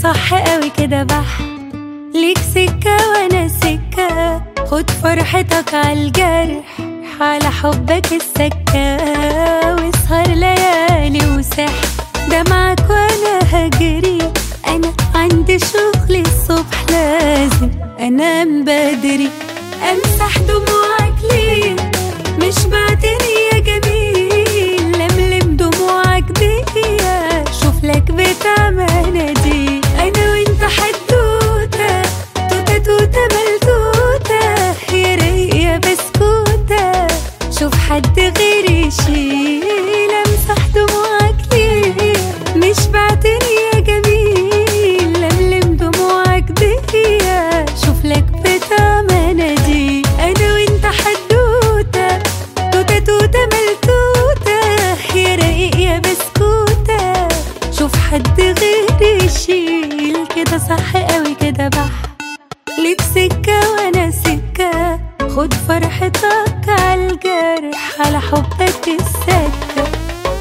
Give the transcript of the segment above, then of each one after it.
صح قوي كده بح ليك سكة وانا سكة خد فرحتك عالجرح على حبك السكة واسهر ليالي وسح ده معاك وانا هجري انا عندي شغل الصبح لازم انام بدري امسح دموعك ليه مش بعتني يا جميل لملم دموعك دي شوف لك بتاع مناديل انا وانت حدوته توته توته ملتوته يا ريق يا بسكوته شوف حد غيري يشيل امسح دموعك ليه مش بعتني يا جميل لملم دموعك دي شوف لك بتاع مناديل انا وانت حدوته توته توته ملتوته يا رقيق يا بسكوته شوف حد غيري يشيل كده صح قوي كده بح ليك سكة وانا سكة خد فرحتك عالجرح على حبك السكة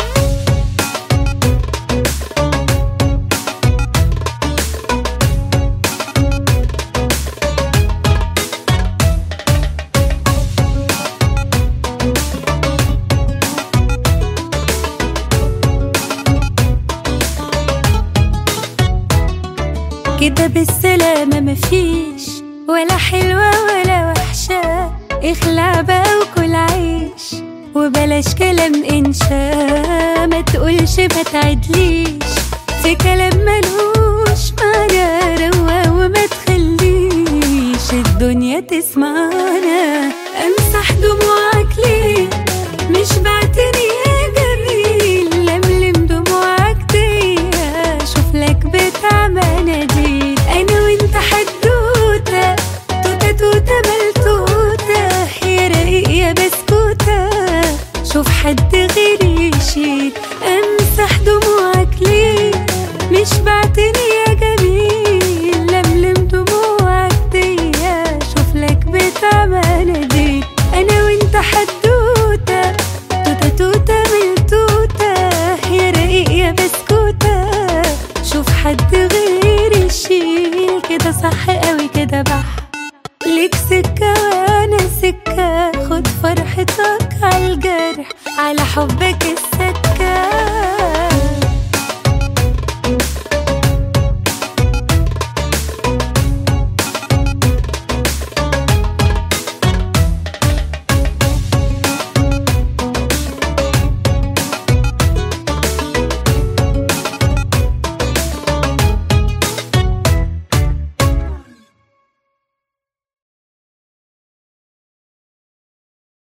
كده بالسلامة مفيش ولا حلوة ولا وحشة اخلع بقى وكل عيش وبلاش كلام انشا ما تقولش ما تعدليش في كلام ملهوش معنى روا وما تخليش الدنيا تسمعنا امسح دموعك ليه مش بعتني يا جميل لملم دموعك دي شوف لك بتاع مناديل انا وانت حدوته توته توته ملتوته يا رقيق يا بسكوته شوف حد غيري يشيل امسح دموعك ليه مش بعتني يا جميل لملم دموعك دي شوف لك بتاع مناديل انا وانت حدوته توته توته ملتوته يا رقيق يا بسكوته شوف حد غيري يشيل كده صح قوي كده بح ليك سكة وانا سكة خد فرحتك عالجرح على حبك السكة